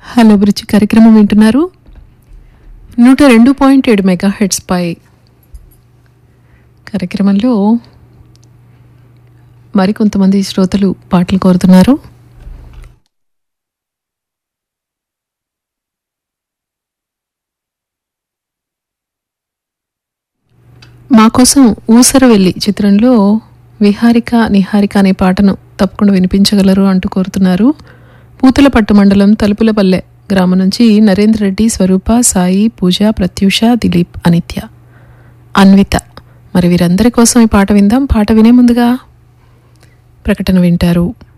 hello bridge కార్యక్రమం వింటున్నారు నూట రెండు పాయింట్ ఏడు మెగా హెడ్స్ పై కార్యక్రమంలో మరికొంతమంది శ్రోతలు పాటలు కోరుతున్నారు మా కోసం ఊసర వెళ్ళి చిత్రంలో విహారిక నిహారిక అనే పాటను తప్పకుండా వినిపించగలరు అంటూ కోరుతున్నారు పూతలపట్టు మండలం తలుపులపల్లె గ్రామం నుంచి నరేంద్ర రెడ్డి స్వరూప సాయి పూజ ప్రత్యూష దిలీప్ అనిత్య అన్విత మరి వీరందరి కోసం ఈ పాట విందాం పాట వినే ముందుగా ప్రకటన వింటారు